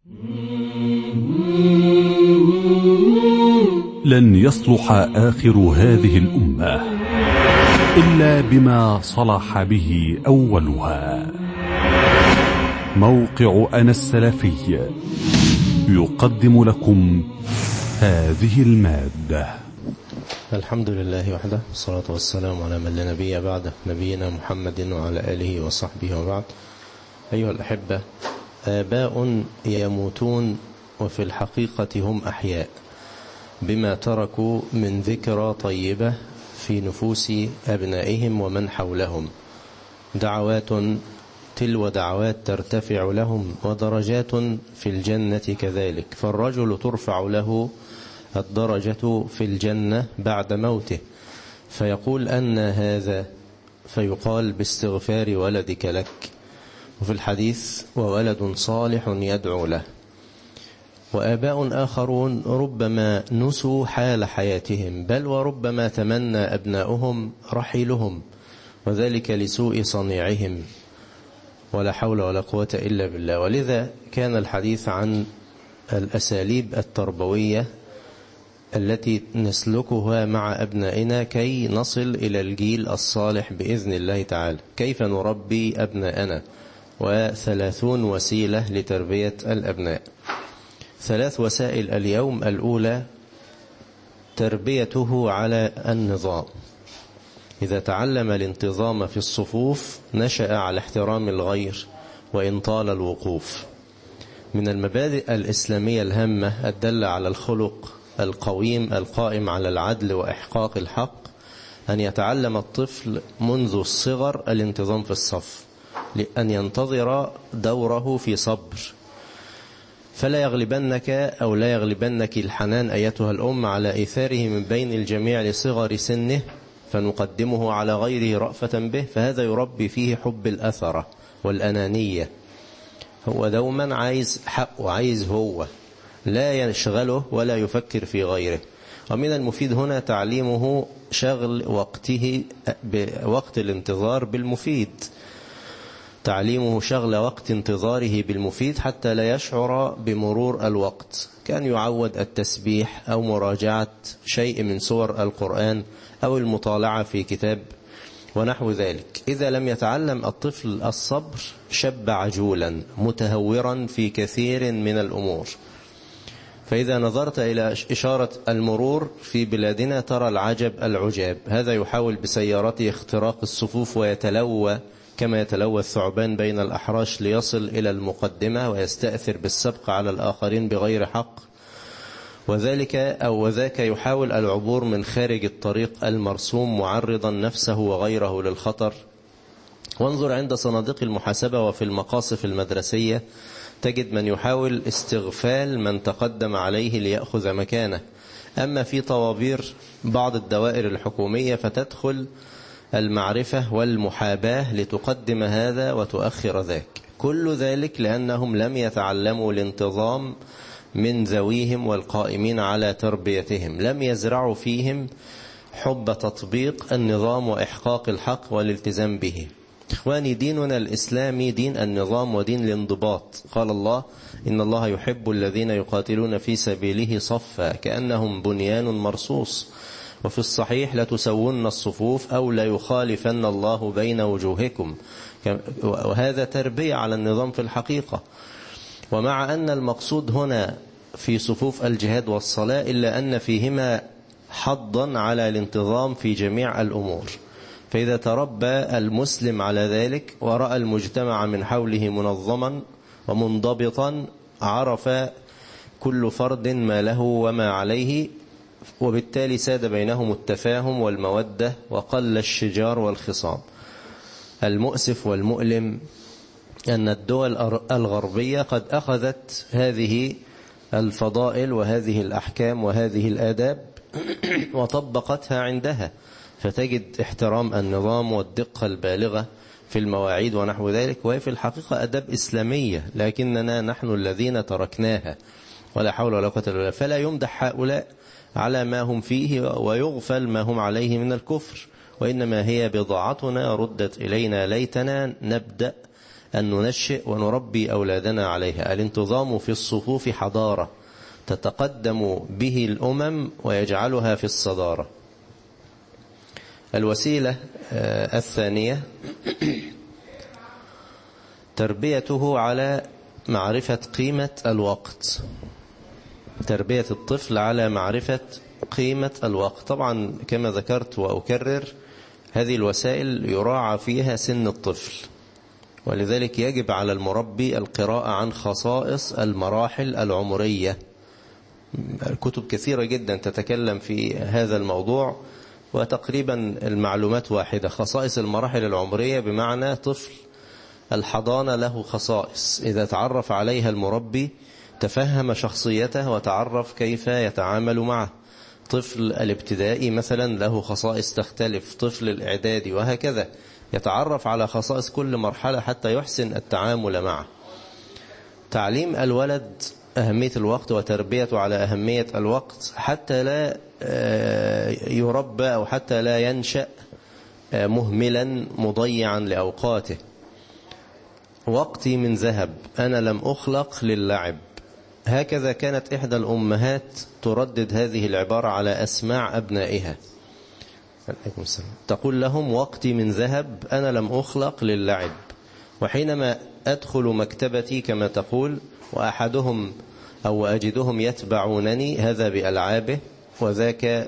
لن يصلح آخر هذه الأمة إلا بما صلح به أولها موقع أنا السلفي يقدم لكم هذه المادة الحمد لله وحده والصلاة والسلام على من لا نبي بعده نبينا محمد وعلى آله وصحبه وبعد أيها الأحبة آباء يموتون وفي الحقيقة هم أحياء بما تركوا من ذكرى طيبة في نفوس أبنائهم ومن حولهم دعوات تلو دعوات ترتفع لهم ودرجات في الجنة كذلك فالرجل ترفع له الدرجة في الجنة بعد موته فيقول أن هذا فيقال باستغفار ولدك لك وفي الحديث وولد صالح يدعو له وآباء آخرون ربما نسوا حال حياتهم بل وربما تمنى أبناؤهم رحيلهم وذلك لسوء صنيعهم ولا حول ولا قوة إلا بالله ولذا كان الحديث عن الأساليب التربوية التي نسلكها مع أبنائنا كي نصل إلى الجيل الصالح بإذن الله تعالى كيف نربي أبناءنا وثلاثون وسيلة لتربية الأبناء ثلاث وسائل اليوم الأولى تربيته على النظام إذا تعلم الانتظام في الصفوف نشأ على احترام الغير وإن طال الوقوف من المبادئ الإسلامية الهامة الدل على الخلق القويم القائم على العدل وإحقاق الحق أن يتعلم الطفل منذ الصغر الانتظام في الصف لأن ينتظر دوره في صبر فلا يغلبنك أو لا يغلبنك الحنان أيتها الأم على إيثاره من بين الجميع لصغر سنه فنقدمه على غيره رأفة به فهذا يربي فيه حب الأثرة والأنانية هو دوما عايز حق وعايز هو لا يشغله ولا يفكر في غيره ومن المفيد هنا تعليمه شغل وقته بوقت الانتظار بالمفيد تعليمه شغل وقت انتظاره بالمفيد حتى لا يشعر بمرور الوقت كان يعود التسبيح أو مراجعة شيء من سور القرآن أو المطالعة في كتاب ونحو ذلك إذا لم يتعلم الطفل الصبر شب عجولا متهورا في كثير من الأمور فإذا نظرت إلى إشارة المرور في بلادنا ترى العجب العجاب هذا يحاول بسيارته اختراق الصفوف ويتلوى كما يتلوى الثعبان بين الأحراش ليصل إلى المقدمة ويستأثر بالسبق على الآخرين بغير حق وذلك أو وذاك يحاول العبور من خارج الطريق المرسوم معرضا نفسه وغيره للخطر وانظر عند صناديق المحاسبة وفي المقاصف المدرسية تجد من يحاول استغفال من تقدم عليه ليأخذ مكانه أما في طوابير بعض الدوائر الحكومية فتدخل المعرفة والمحاباة لتقدم هذا وتؤخر ذاك كل ذلك لأنهم لم يتعلموا الانتظام من ذويهم والقائمين على تربيتهم لم يزرعوا فيهم حب تطبيق النظام وإحقاق الحق والالتزام به إخواني ديننا الإسلامي دين النظام ودين الانضباط قال الله إن الله يحب الذين يقاتلون في سبيله صفا كأنهم بنيان مرصوص وفي الصحيح لتسون الصفوف أو لا يخالفن الله بين وجوهكم وهذا تربية على النظام في الحقيقة ومع أن المقصود هنا في صفوف الجهاد والصلاة إلا أن فيهما حظا على الانتظام في جميع الأمور فإذا تربى المسلم على ذلك ورأى المجتمع من حوله منظما ومنضبطا عرف كل فرد ما له وما عليه وبالتالي ساد بينهم التفاهم والمودة وقل الشجار والخصام المؤسف والمؤلم أن الدول الغربية قد أخذت هذه الفضائل وهذه الأحكام وهذه الآداب وطبقتها عندها فتجد احترام النظام والدقة البالغة في المواعيد ونحو ذلك وهي في الحقيقة أداب إسلامية لكننا نحن الذين تركناها ولا حول ولا قوة إلا بالله فلا يمدح هؤلاء على ما هم فيه ويغفل ما هم عليه من الكفر وإنما هي بضاعتنا ردت إلينا ليتنا نبدأ أن ننشئ ونربي أولادنا عليها الانتظام في الصفوف حضارة تتقدم به الأمم ويجعلها في الصدارة الوسيلة الثانية تربيته على معرفة قيمة الوقت تربية الطفل على معرفة قيمة الوقت طبعا كما ذكرت وأكرر هذه الوسائل يراعى فيها سن الطفل ولذلك يجب على المربي القراءة عن خصائص المراحل العمرية كتب كثيرة جدا تتكلم في هذا الموضوع وتقريبا المعلومات واحدة خصائص المراحل العمرية بمعنى طفل الحضانة له خصائص إذا تعرف عليها المربي تفهم شخصيته وتعرف كيف يتعامل معه طفل الابتدائي مثلا له خصائص تختلف طفل الإعدادي وهكذا يتعرف على خصائص كل مرحلة حتى يحسن التعامل معه تعليم الولد أهمية الوقت وتربيته على أهمية الوقت حتى لا يربى أو حتى لا ينشأ مهملا مضيعا لأوقاته وقتي من ذهب أنا لم أخلق للعب هكذا كانت إحدى الأمهات تردد هذه العبارة على أسماع أبنائها تقول لهم وقتي من ذهب أنا لم أخلق للعب وحينما أدخل مكتبتي كما تقول وأحدهم أو أجدهم يتبعونني هذا بألعابه وذاك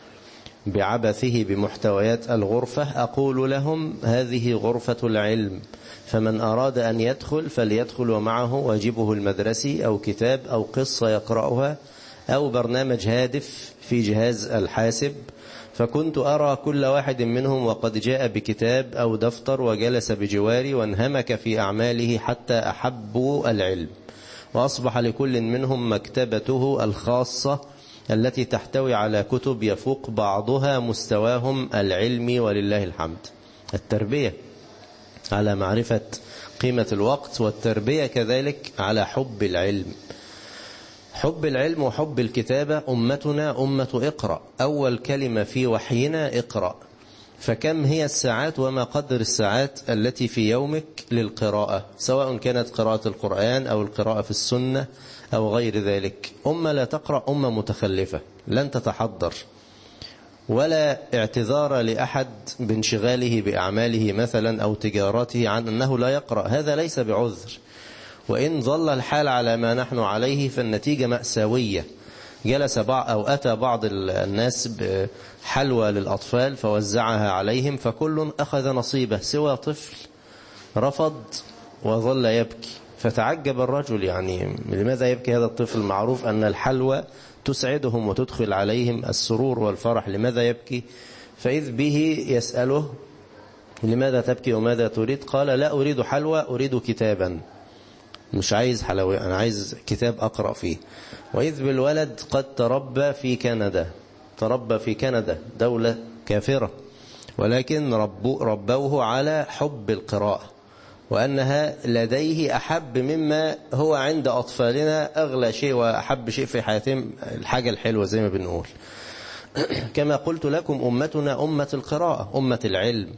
بعبثه بمحتويات الغرفة أقول لهم هذه غرفة العلم فمن أراد أن يدخل فليدخل ومعه واجبه المدرسي أو كتاب أو قصة يقرأها أو برنامج هادف في جهاز الحاسب فكنت أرى كل واحد منهم وقد جاء بكتاب أو دفتر وجلس بجواري وانهمك في أعماله حتى أحبوا العلم وأصبح لكل منهم مكتبته الخاصة التي تحتوي على كتب يفوق بعضها مستواهم العلمي ولله الحمد التربية على معرفة قيمة الوقت والتربية كذلك على حب العلم حب العلم وحب الكتابة أمتنا أمة اقرأ أول كلمة في وحينا اقرأ فكم هي الساعات وما قدر الساعات التي في يومك للقراءة سواء كانت قراءة القرآن أو القراءة في السنة أو غير ذلك أمة لا تقرأ أمة متخلفة لن تتحضر ولا اعتذار لأحد بانشغاله بأعماله مثلا أو تجارته عن أنه لا يقرأ هذا ليس بعذر وإن ظل الحال على ما نحن عليه فالنتيجة مأساوية جلس بعض أو أتى بعض الناس بحلوى للأطفال فوزعها عليهم فكل أخذ نصيبه سوى طفل رفض وظل يبكي فتعجب الرجل يعني لماذا يبكي هذا الطفل معروف أن الحلوى تسعدهم وتدخل عليهم السرور والفرح لماذا يبكي فإذ به يسأله لماذا تبكي وماذا تريد قال لا أريد حلوى أريد كتابا مش عايز حلوى أنا عايز كتاب أقرأ فيه وإذ بالولد قد تربى في كندا تربى في كندا دولة كافرة ولكن ربو ربوه على حب القراءة وأنها لديه أحب مما هو عند أطفالنا أغلى شيء وأحب شيء في حياتهم الحاجة الحلوة زي ما بنقول كما قلت لكم أمتنا أمة القراءة أمة العلم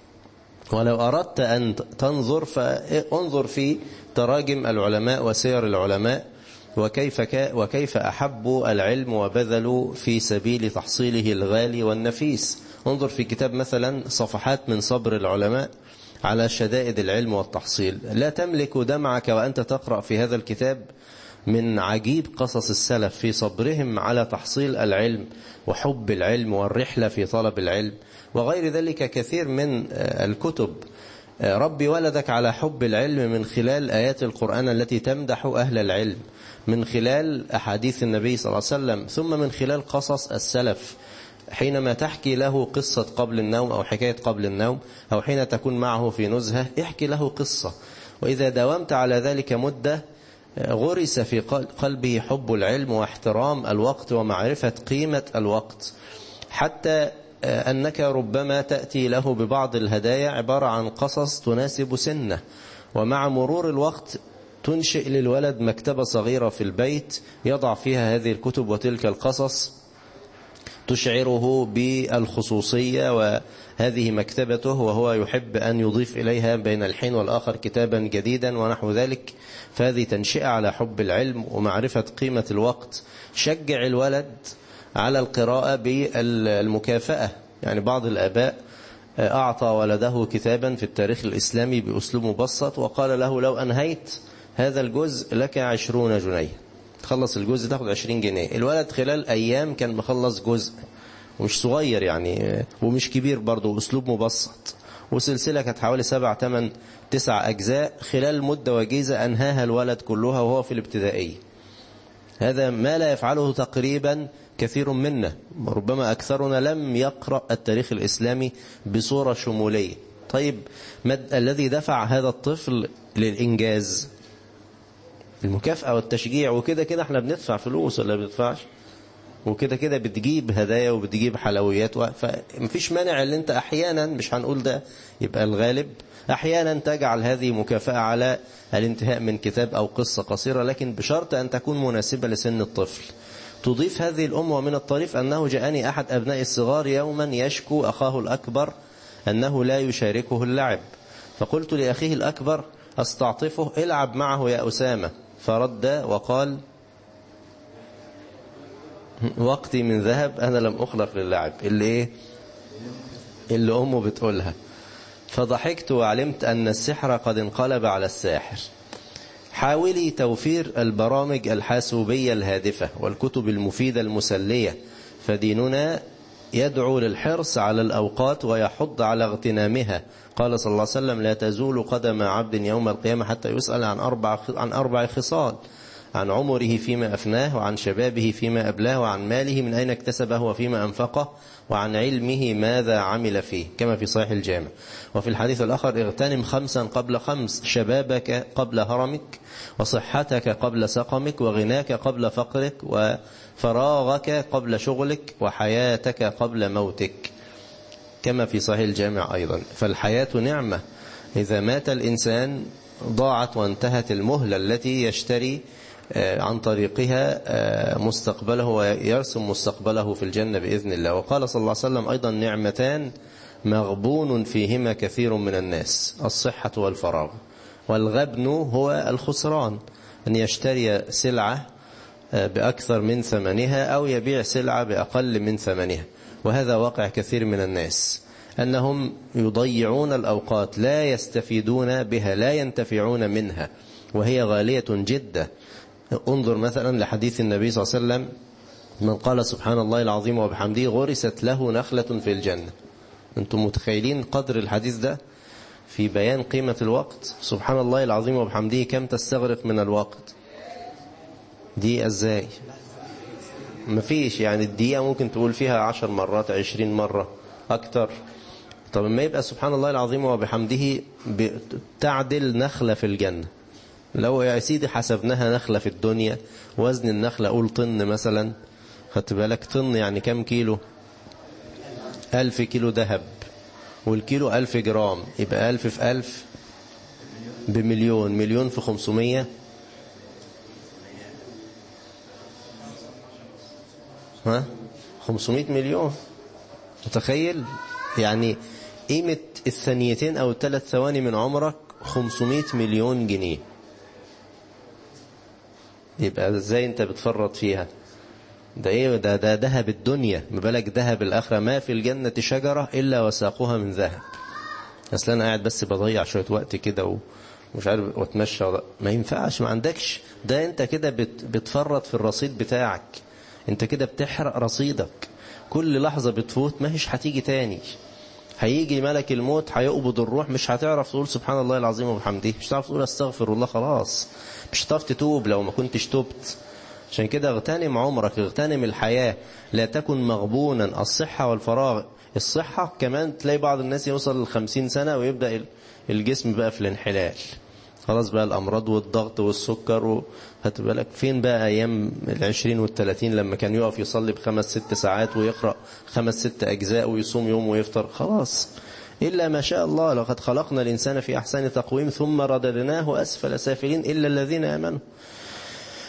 ولو أردت أن تنظر فانظر في تراجم العلماء وسير العلماء وكيف وكيف أحبوا العلم وبذلوا في سبيل تحصيله الغالي والنفيس انظر في كتاب مثلا صفحات من صبر العلماء على شدائد العلم والتحصيل لا تملك دمعك وأنت تقرأ في هذا الكتاب من عجيب قصص السلف في صبرهم على تحصيل العلم وحب العلم والرحلة في طلب العلم وغير ذلك كثير من الكتب ربي ولدك على حب العلم من خلال آيات القرآن التي تمدح أهل العلم من خلال أحاديث النبي صلى الله عليه وسلم ثم من خلال قصص السلف حينما تحكي له قصة قبل النوم أو حكاية قبل النوم أو حين تكون معه في نزهة احكي له قصة وإذا داومت على ذلك مدة غرس في قلبه حب العلم واحترام الوقت ومعرفة قيمة الوقت حتى أنك ربما تأتي له ببعض الهدايا عبارة عن قصص تناسب سنه ومع مرور الوقت تنشئ للولد مكتبة صغيرة في البيت يضع فيها هذه الكتب وتلك القصص تشعره بالخصوصية وهذه مكتبته وهو يحب أن يضيف إليها بين الحين والآخر كتابا جديدا ونحو ذلك فهذه تنشئة على حب العلم ومعرفة قيمة الوقت شجع الولد على القراءة بالمكافأة يعني بعض الآباء أعطى ولده كتابا في التاريخ الإسلامي بأسلوب مبسط وقال له لو أنهيت هذا الجزء لك عشرون جنيه تخلص الجزء تاخد عشرين جنيه الولد خلال أيام كان مخلص جزء ومش صغير يعني ومش كبير برضه أسلوب مبسط وسلسلة كانت حوالي سبع ثمان تسع أجزاء خلال مدة وجيزة أنهاها الولد كلها وهو في الابتدائية هذا ما لا يفعله تقريبا كثير منا ربما أكثرنا لم يقرأ التاريخ الإسلامي بصورة شمولية طيب ما الذي دفع هذا الطفل للإنجاز المكافأة والتشجيع وكده كده احنا بندفع فلوس ولا بندفعش وكده كده بتجيب هدايا وبتجيب حلويات فمفيش مانع اللي انت احيانا مش هنقول ده يبقى الغالب احيانا تجعل هذه مكافأة على الانتهاء من كتاب او قصة قصيرة لكن بشرط ان تكون مناسبة لسن الطفل تضيف هذه الأم ومن الطريف أنه جاءني أحد أبناء الصغار يوما يشكو أخاه الأكبر أنه لا يشاركه اللعب فقلت لأخيه الأكبر أستعطفه العب معه يا أسامة فرد وقال وقتي من ذهب أنا لم أخلق للعب اللي إيه اللي أمه بتقولها فضحكت وعلمت أن السحر قد انقلب على الساحر حاولي توفير البرامج الحاسوبية الهادفة والكتب المفيدة المسلية فديننا يدعو للحرص على الأوقات ويحض على اغتنامها قال صلى الله عليه وسلم لا تزول قدم عبد يوم القيامة حتى يسأل عن أربع, عن أربع خصال عن عمره فيما أفناه وعن شبابه فيما أبلاه وعن ماله من أين اكتسبه وفيما أنفقه وعن علمه ماذا عمل فيه كما في صحيح الجامع وفي الحديث الآخر اغتنم خمسا قبل خمس شبابك قبل هرمك وصحتك قبل سقمك وغناك قبل فقرك وفراغك قبل شغلك وحياتك قبل موتك كما في صحيح الجامع أيضا فالحياة نعمة إذا مات الإنسان ضاعت وانتهت المهلة التي يشتري عن طريقها مستقبله ويرسم مستقبله في الجنة بإذن الله وقال صلى الله عليه وسلم أيضا نعمتان مغبون فيهما كثير من الناس الصحة والفراغ والغبن هو الخسران أن يشتري سلعة بأكثر من ثمنها أو يبيع سلعة بأقل من ثمنها وهذا واقع كثير من الناس أنهم يضيعون الأوقات لا يستفيدون بها لا ينتفعون منها وهي غالية جدا انظر مثلا لحديث النبي صلى الله عليه وسلم من قال سبحان الله العظيم وبحمده غرست له نخلة في الجنة انتم متخيلين قدر الحديث ده في بيان قيمة الوقت سبحان الله العظيم وبحمده كم تستغرق من الوقت دي ازاي مفيش يعني الدقيقة ممكن تقول فيها عشر مرات عشرين مرة أكتر طب ما يبقى سبحان الله العظيم وبحمده تعدل نخلة في الجنة لو يا سيدي حسبناها نخلة في الدنيا وزن النخلة قول طن مثلا خدت بالك طن يعني كم كيلو ألف كيلو ذهب والكيلو ألف جرام يبقى ألف في ألف بمليون مليون في خمسمية ها خمسمائة مليون متخيل يعني قيمة الثانيتين أو الثلاث ثواني من عمرك 500 مليون جنيه يبقى ازاي انت بتفرط فيها ده ايه ده ده ذهب الدنيا ما بالك ذهب الاخره ما في الجنه شجره الا وساقها من ذهب اصل انا قاعد بس بضيع شويه وقت كده ومش عارف واتمشى ما ينفعش ما عندكش ده انت كده بت بتفرط في الرصيد بتاعك انت كده بتحرق رصيدك كل لحظه بتفوت ما هيش هتيجي تاني هيجي ملك الموت هيقبض الروح مش هتعرف تقول سبحان الله العظيم وبحمده مش هتعرف تقول استغفر الله خلاص مش هتعرف تتوب لو ما كنتش تبت عشان كده اغتنم عمرك اغتنم الحياة لا تكن مغبونا الصحة والفراغ الصحة كمان تلاقي بعض الناس يوصل للخمسين سنة ويبدأ الجسم بقى في الانحلال خلاص بقى الأمراض والضغط والسكر هتبالك فين بقى أيام العشرين والثلاثين لما كان يقف يصلي بخمس ست ساعات ويقرأ خمس ست أجزاء ويصوم يوم ويفطر خلاص إلا ما شاء الله لقد خلقنا الإنسان في أحسن تقويم ثم رددناه أسفل سافلين إلا الذين آمنوا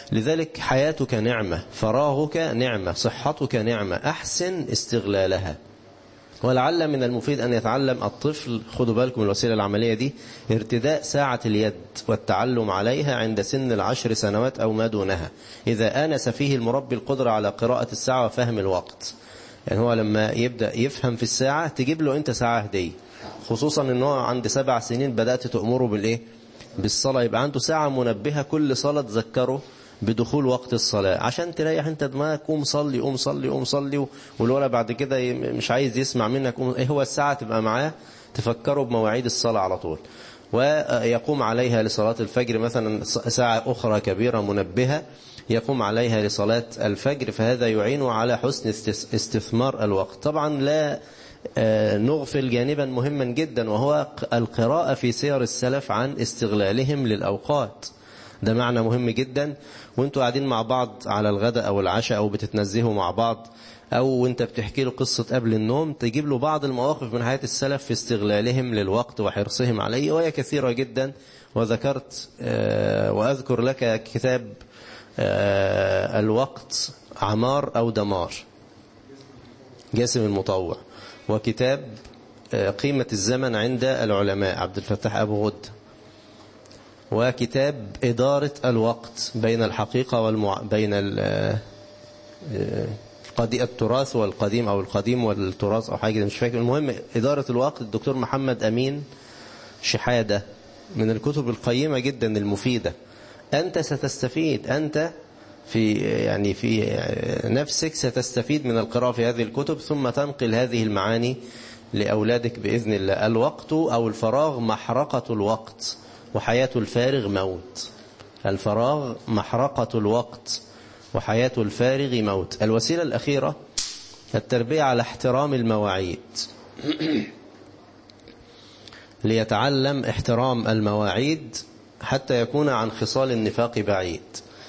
لذلك حياتك نعمة فراغك نعمة صحتك نعمة أحسن استغلالها ولعل من المفيد أن يتعلم الطفل خدوا بالكم الوسيلة العملية دي ارتداء ساعة اليد والتعلم عليها عند سن العشر سنوات أو ما دونها إذا آنس فيه المربي القدرة على قراءة الساعة وفهم الوقت يعني هو لما يبدأ يفهم في الساعة تجيب له أنت ساعة هدية خصوصا أنه عند سبع سنين بدأت تأمره بالإيه بالصلاة يبقى عنده ساعة منبهة كل صلاة تذكره بدخول وقت الصلاة عشان تريح انت دماغك قوم صلي قوم صلي قوم صلي والولد بعد كده مش عايز يسمع منك قوم ايه هو الساعة تبقى معاه تفكره بمواعيد الصلاة على طول ويقوم عليها لصلاة الفجر مثلا ساعة أخرى كبيرة منبهة يقوم عليها لصلاة الفجر فهذا يعين على حسن استثمار الوقت طبعا لا نغفل جانبا مهما جدا وهو القراءة في سير السلف عن استغلالهم للأوقات ده معنى مهم جدا وانتوا قاعدين مع بعض على الغداء او العشاء او بتتنزهوا مع بعض او وانت بتحكي له قصة قبل النوم تجيب له بعض المواقف من حياة السلف في استغلالهم للوقت وحرصهم عليه وهي كثيرة جدا وذكرت واذكر لك كتاب الوقت عمار او دمار جاسم المطوع وكتاب قيمة الزمن عند العلماء عبد الفتاح أبو غد وكتاب إدارة الوقت بين الحقيقة والمع... بين ال... التراث والقديم أو القديم والتراث أو حاجة مش فاكر المهم إدارة الوقت الدكتور محمد أمين شحادة من الكتب القيمة جدا المفيدة أنت ستستفيد أنت في يعني في نفسك ستستفيد من القراءة في هذه الكتب ثم تنقل هذه المعاني لأولادك بإذن الله الوقت أو الفراغ محرقة الوقت وحياة الفارغ موت الفراغ محرقة الوقت وحياة الفارغ موت الوسيلة الأخيرة التربية على احترام المواعيد ليتعلم احترام المواعيد حتى يكون عن خصال النفاق بعيد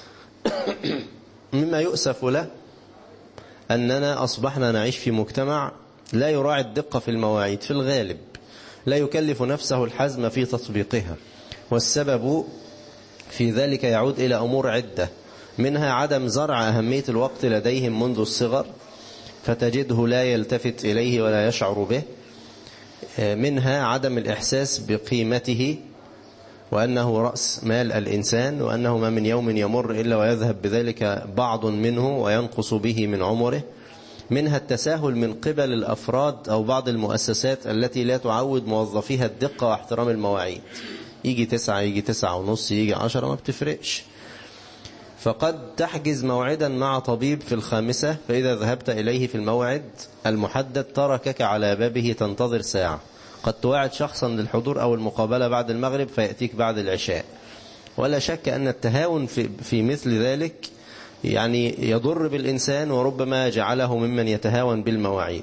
مما يؤسف له أننا أصبحنا نعيش في مجتمع لا يراعي الدقة في المواعيد في الغالب لا يكلف نفسه الحزم في تطبيقها والسبب في ذلك يعود إلى أمور عدة منها عدم زرع أهمية الوقت لديهم منذ الصغر فتجده لا يلتفت إليه ولا يشعر به منها عدم الإحساس بقيمته وأنه رأس مال الإنسان وأنه ما من يوم يمر إلا ويذهب بذلك بعض منه وينقص به من عمره منها التساهل من قبل الأفراد أو بعض المؤسسات التي لا تعود موظفيها الدقة واحترام المواعيد يجي تسعة يجي تسعة ونص يجي عشرة ما بتفرقش فقد تحجز موعدا مع طبيب في الخامسة فإذا ذهبت إليه في الموعد المحدد تركك على بابه تنتظر ساعة قد تواعد شخصا للحضور أو المقابلة بعد المغرب فيأتيك بعد العشاء ولا شك أن التهاون في, في مثل ذلك يعني يضر بالإنسان وربما جعله ممن يتهاون بالمواعيد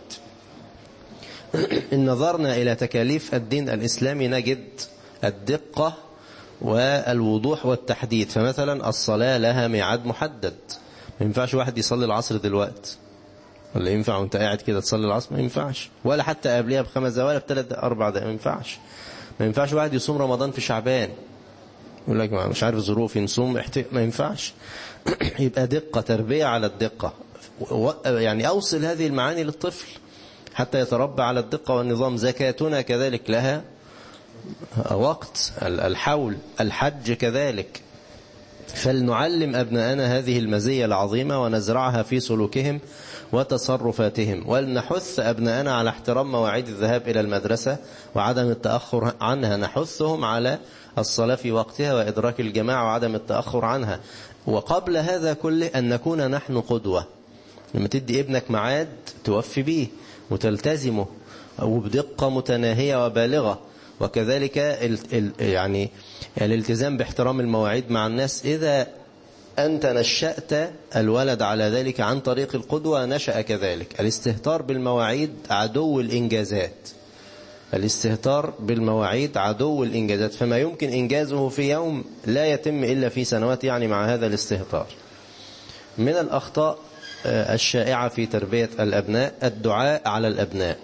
إن نظرنا إلى تكاليف الدين الإسلامي نجد الدقة والوضوح والتحديد فمثلا الصلاة لها ميعاد محدد ما ينفعش واحد يصلي العصر دلوقتي ولا ينفع وانت قاعد كده تصلي العصر ما ينفعش ولا حتى قبلها بخمس دقايق ولا بثلاث اربع دقايق ما ينفعش ما ينفعش واحد يصوم رمضان في شعبان يقول لك مش عارف ظروفي نصوم ما ينفعش يبقى دقة تربية على الدقة يعني أوصل هذه المعاني للطفل حتى يتربى على الدقة والنظام زكاتنا كذلك لها وقت الحول الحج كذلك فلنعلم أبناءنا هذه المزية العظيمة ونزرعها في سلوكهم وتصرفاتهم ولنحث أبناءنا على احترام مواعيد الذهاب إلى المدرسة وعدم التأخر عنها نحثهم على الصلاة في وقتها وإدراك الجماعة وعدم التأخر عنها وقبل هذا كله أن نكون نحن قدوة لما تدي ابنك معاد توفي به وتلتزمه وبدقة متناهية وبالغة وكذلك يعني الالتزام باحترام المواعيد مع الناس إذا أنت نشأت الولد على ذلك عن طريق القدوة نشأ كذلك الاستهتار بالمواعيد عدو الإنجازات الاستهتار بالمواعيد عدو الإنجازات فما يمكن إنجازه في يوم لا يتم إلا في سنوات يعني مع هذا الاستهتار من الأخطاء الشائعة في تربية الأبناء الدعاء على الأبناء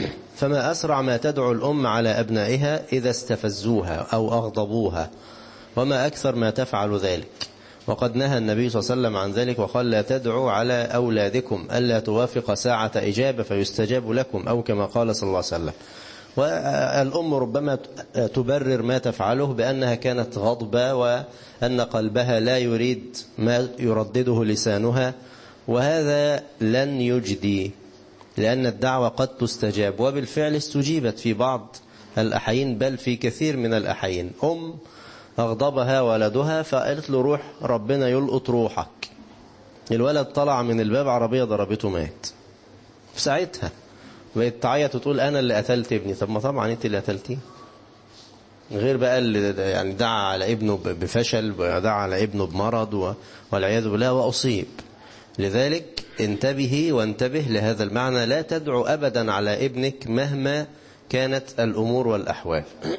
فما أسرع ما تدعو الأم على أبنائها إذا استفزوها أو أغضبوها وما أكثر ما تفعل ذلك وقد نهى النبي صلى الله عليه وسلم عن ذلك وقال لا تدعوا على أولادكم ألا توافق ساعة إجابة فيستجاب لكم أو كما قال صلى الله عليه وسلم والأم ربما تبرر ما تفعله بأنها كانت غضبة وأن قلبها لا يريد ما يردده لسانها وهذا لن يجدي لأن الدعوة قد تستجاب وبالفعل استجيبت في بعض الأحيين بل في كثير من الأحيين أم أغضبها ولدها فقالت له روح ربنا يلقط روحك الولد طلع من الباب عربية ضربته مات في ساعتها بقت تعيط وتقول أنا اللي قتلت ابني طب ما طبعا أنت اللي قتلتيه غير بقى اللي يعني دعا على ابنه بفشل ودعا على ابنه بمرض والعياذ بالله وأصيب لذلك انتبهي وانتبه لهذا المعنى لا تدعو أبدا على ابنك مهما كانت الأمور والأحوال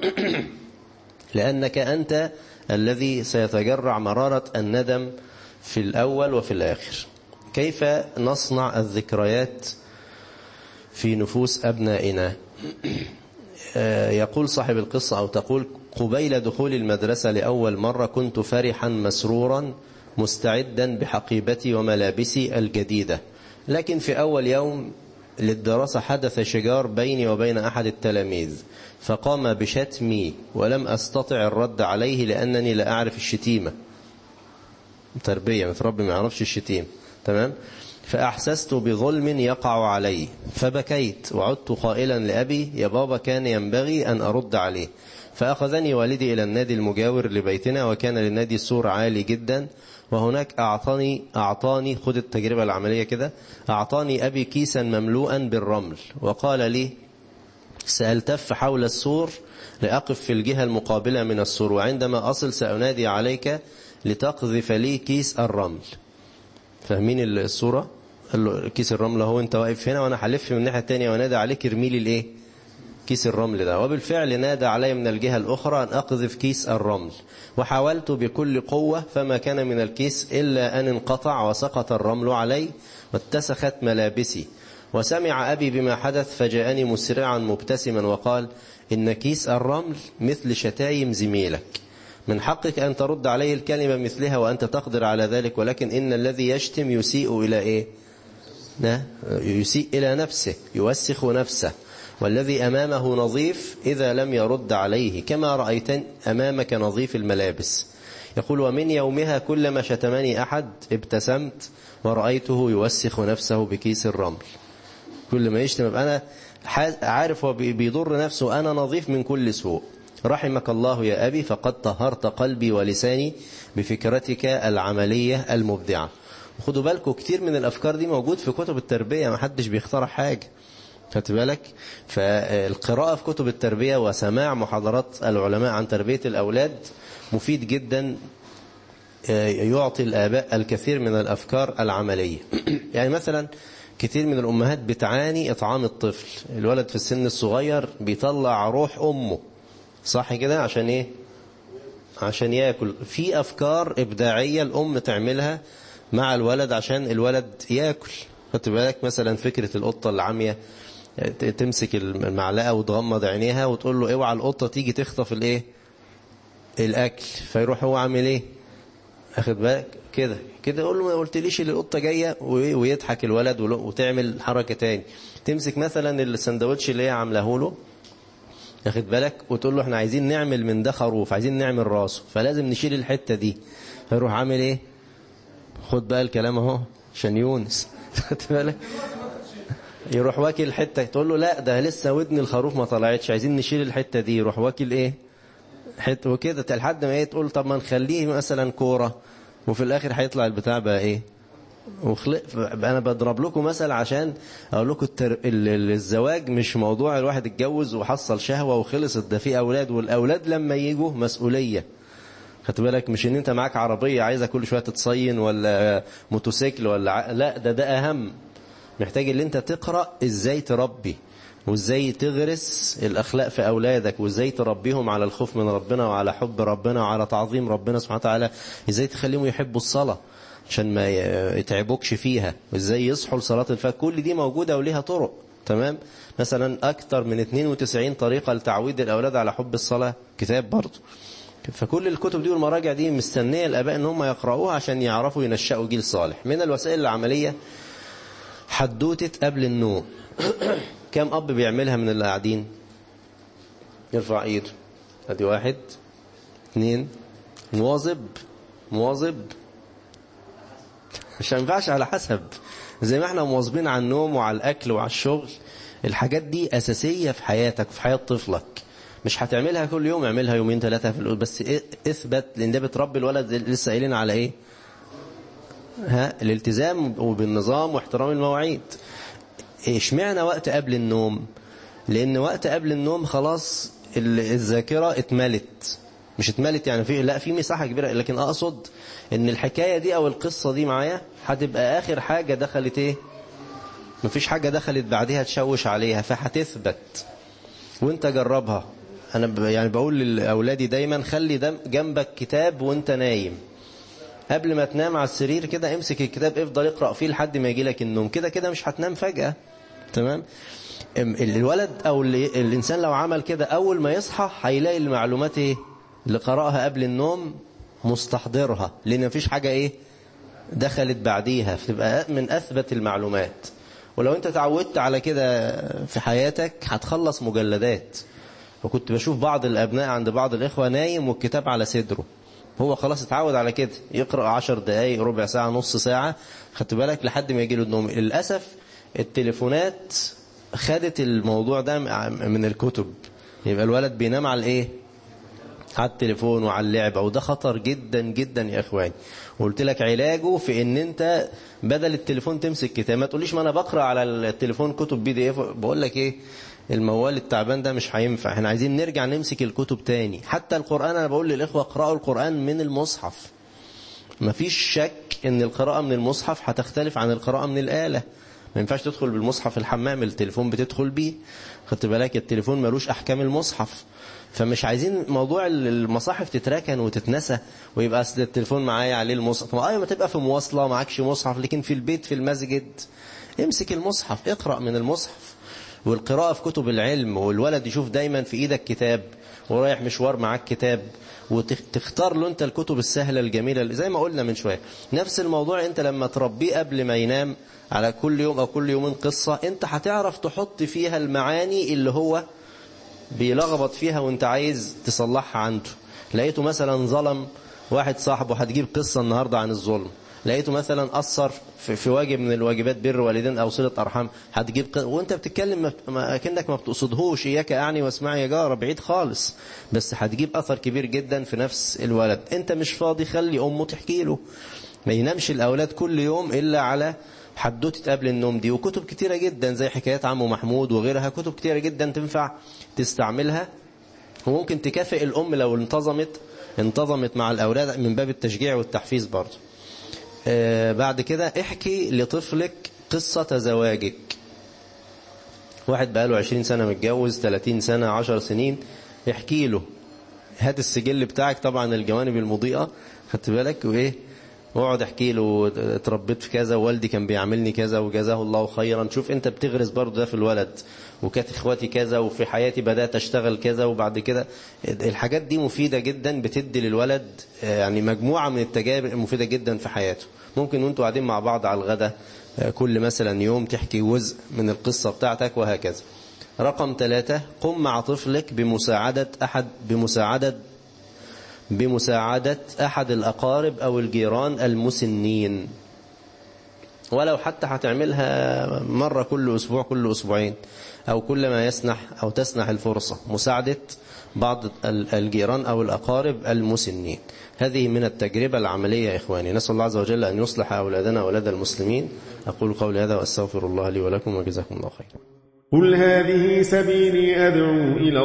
لأنك أنت الذي سيتجرع مرارة الندم في الأول وفي الآخر كيف نصنع الذكريات في نفوس أبنائنا يقول صاحب القصة أو تقول قبيل دخول المدرسة لأول مرة كنت فرحا مسرورا مستعدا بحقيبتي وملابسي الجديدة لكن في أول يوم للدراسة حدث شجار بيني وبين أحد التلاميذ فقام بشتمي ولم أستطع الرد عليه لأنني لا أعرف الشتيمة تربية متربي ما يعرفش الشتيمة تمام فأحسست بظلم يقع علي فبكيت وعدت قائلا لأبي يا بابا كان ينبغي أن أرد عليه فأخذني والدي إلى النادي المجاور لبيتنا وكان للنادي سور عالي جدا وهناك أعطاني أعطاني خد التجربة العملية كده أعطاني أبي كيسا مملوءا بالرمل وقال لي سألتف حول السور لأقف في الجهة المقابلة من السور وعندما أصل سأنادي عليك لتقذف لي كيس الرمل فاهمين الصورة قال له كيس الرمل هو انت واقف هنا وانا هلف من الناحية التانية ونادى عليك ارمي لي الايه كيس الرمل ده وبالفعل نادى علي من الجهة الأخرى أن أقذف كيس الرمل وحاولت بكل قوة فما كان من الكيس إلا أن انقطع وسقط الرمل علي واتسخت ملابسي وسمع أبي بما حدث فجاءني مسرعا مبتسما وقال إن كيس الرمل مثل شتايم زميلك من حقك أن ترد عليه الكلمة مثلها وأنت تقدر على ذلك ولكن إن الذي يشتم يسيء إلى إيه يسيء إلى نفسه يوسخ نفسه والذي أمامه نظيف إذا لم يرد عليه كما رأيت أمامك نظيف الملابس يقول ومن يومها كلما شتمني أحد ابتسمت ورأيته يوسخ نفسه بكيس الرمل كل ما يشتم أنا عارف هو بيضر نفسه أنا نظيف من كل سوء رحمك الله يا أبي فقد طهرت قلبي ولساني بفكرتك العملية المبدعة خدوا بالكم كتير من الأفكار دي موجود في كتب التربية ما حدش بيخترع حاجة خدت بالك فالقراءة في كتب التربية وسماع محاضرات العلماء عن تربية الأولاد مفيد جدا يعطي الآباء الكثير من الأفكار العملية يعني مثلا كتير من الأمهات بتعاني إطعام الطفل الولد في السن الصغير بيطلع روح أمه صح كده عشان إيه عشان يأكل في أفكار إبداعية الأم تعملها مع الولد عشان الولد يأكل خدت بالك مثلا فكرة القطة العامية تمسك المعلقة وتغمض عينيها وتقول له اوعى القطة تيجي تخطف الايه الاكل فيروح هو عامل ايه اخد بالك كده كده يقول له ما قلتليش اللي القطة جاية ويضحك الولد وتعمل حركة تاني تمسك مثلا السندوتش اللي هي عاملاه له اخد بالك وتقول له احنا عايزين نعمل من ده خروف عايزين نعمل راسه فلازم نشيل الحتة دي فيروح عامل ايه خد بقى الكلام اهو عشان يونس خدت بالك يروح واكل حتة تقول له لا ده لسه ودن الخروف ما طلعتش عايزين نشيل الحتة دي يروح واكل ايه حتة وكده لحد ما ايه تقول طب ما نخليه مثلا كورة وفي الاخر هيطلع البتاع بقى ايه وخلق انا بضرب لكم مثل عشان اقول لكم التر... الزواج مش موضوع الواحد اتجوز وحصل شهوة وخلصت ده في اولاد والاولاد لما يجوا مسؤولية خدت بالك مش ان انت معاك عربية عايزة كل شوية تتصين ولا موتوسيكل ولا لا ده ده اهم محتاج ان انت تقرأ ازاي تربي وازاي تغرس الاخلاق في اولادك وازاي تربيهم على الخوف من ربنا وعلى حب ربنا وعلى تعظيم ربنا سبحانه وتعالى ازاي تخليهم يحبوا الصلاة عشان ما يتعبوكش فيها وازاي يصحوا لصلاة الفجر كل دي موجودة وليها طرق تمام مثلا اكتر من 92 طريقة لتعويد الاولاد على حب الصلاة كتاب برضه فكل الكتب دي والمراجع دي مستنية الآباء ان هم يقرأوها عشان يعرفوا ينشأوا جيل صالح من الوسائل العملية حدوتة قبل النوم كم أب بيعملها من اللي قاعدين يرفع ايده ادي واحد اثنين مواظب مواظب مش ينفعش على حسب زي ما احنا مواظبين على النوم وعلى الأكل وعلى الشغل الحاجات دي أساسية في حياتك في حياة طفلك مش هتعملها كل يوم اعملها يومين ثلاثة في الأسبوع بس اثبت لأن ده بتربي الولد لسه قايلين على ايه ها الالتزام وبالنظام واحترام المواعيد اشمعنى وقت قبل النوم لأن وقت قبل النوم خلاص الذاكرة اتملت مش اتملت يعني في لا في مساحة كبيرة لكن أقصد ان الحكاية دي أو القصة دي معايا هتبقى آخر حاجة دخلت ايه مفيش حاجة دخلت بعدها تشوش عليها فهتثبت وانت جربها انا يعني بقول لاولادي دايما خلي دم جنبك كتاب وانت نايم قبل ما تنام على السرير كده امسك الكتاب افضل اقرا فيه لحد ما يجي لك النوم كده كده مش هتنام فجأة تمام الولد او الانسان لو عمل كده اول ما يصحى هيلاقي المعلومات ايه اللي قرأها قبل النوم مستحضرها لان مفيش حاجة ايه دخلت بعديها فتبقى من اثبت المعلومات ولو انت تعودت على كده في حياتك هتخلص مجلدات وكنت بشوف بعض الأبناء عند بعض الإخوة نايم والكتاب على صدره هو خلاص اتعود على كده يقرأ عشر دقايق ربع ساعة نص ساعة خدت بالك لحد ما يجي له النوم للأسف التليفونات خدت الموضوع ده من الكتب يبقى الولد بينام على الايه على التليفون وعلى اللعبة وده خطر جدا جدا يا اخواني وقلت لك علاجه في ان انت بدل التليفون تمسك كتاب ما تقوليش ما انا بقرا على التليفون كتب بي دي اف بقول لك ايه الموال التعبان ده مش هينفع احنا عايزين نرجع نمسك الكتب تاني حتى القرآن انا بقول للاخوة اقرأوا القرآن من المصحف مفيش شك ان القراءة من المصحف هتختلف عن القراءة من الآلة ما ينفعش تدخل بالمصحف الحمام التليفون بتدخل بيه خدت بالك التليفون ملوش احكام المصحف فمش عايزين موضوع المصاحف تتركن وتتنسى ويبقى اصل التليفون معايا عليه المصحف ايوه ما تبقى في مواصله معكش مصحف لكن في البيت في المسجد امسك المصحف اقرا من المصحف والقراءة في كتب العلم والولد يشوف دايما في ايدك كتاب ورايح مشوار معاك كتاب وتختار له انت الكتب السهلة الجميلة زي ما قلنا من شوية نفس الموضوع انت لما تربيه قبل ما ينام على كل يوم او كل يومين قصة انت هتعرف تحط فيها المعاني اللي هو بيلخبط فيها وانت عايز تصلحها عنده لقيته مثلا ظلم واحد صاحبه هتجيب قصة النهاردة عن الظلم لقيته مثلا أثر في, في واجب من الواجبات بر والدين أو صلة أرحام هتجيب ق... وانت بتتكلم ما كأنك ما بتقصدهوش إياك أعني واسمعي يا جارة بعيد خالص بس هتجيب أثر كبير جدا في نفس الولد انت مش فاضي خلي أمه تحكي له ما ينامش الأولاد كل يوم إلا على حدوتة قبل النوم دي وكتب كتيرة جدا زي حكايات عمو محمود وغيرها كتب كتيرة جدا تنفع تستعملها وممكن تكافئ الأم لو انتظمت انتظمت مع الأولاد من باب التشجيع والتحفيز برضه آه بعد كده احكي لطفلك قصة زواجك واحد بقاله 20 سنة متجوز 30 سنة 10 سنين احكي له هات السجل بتاعك طبعا الجوانب المضيئة خدت بالك وايه واقعد احكي له اتربيت في كذا ووالدي كان بيعاملني كذا وجزاه الله خيرا شوف انت بتغرس برضه ده في الولد وكانت اخواتي كذا وفي حياتي بدأت اشتغل كذا وبعد كده الحاجات دي مفيدة جدا بتدي للولد يعني مجموعة من التجارب المفيدة جدا في حياته ممكن وانتوا قاعدين مع بعض على الغداء كل مثلا يوم تحكي جزء من القصة بتاعتك وهكذا رقم ثلاثة قم مع طفلك بمساعدة أحد بمساعدة بمساعدة أحد الأقارب أو الجيران المسنين ولو حتى هتعملها مرة كل أسبوع كل أسبوعين أو كل ما يسنح أو تسنح الفرصة مساعدة بعض الجيران أو الأقارب المسنين هذه من التجربة العملية يا إخواني نسأل الله عز وجل أن يصلح أولادنا وأولاد المسلمين أقول قولي هذا وأستغفر الله لي ولكم وجزاكم الله خيرا قل هذه سبيلي أدعو إلى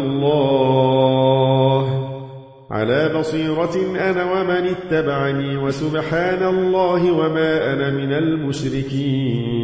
الله على بصيرة أنا ومن اتبعني وسبحان الله وما أنا من المشركين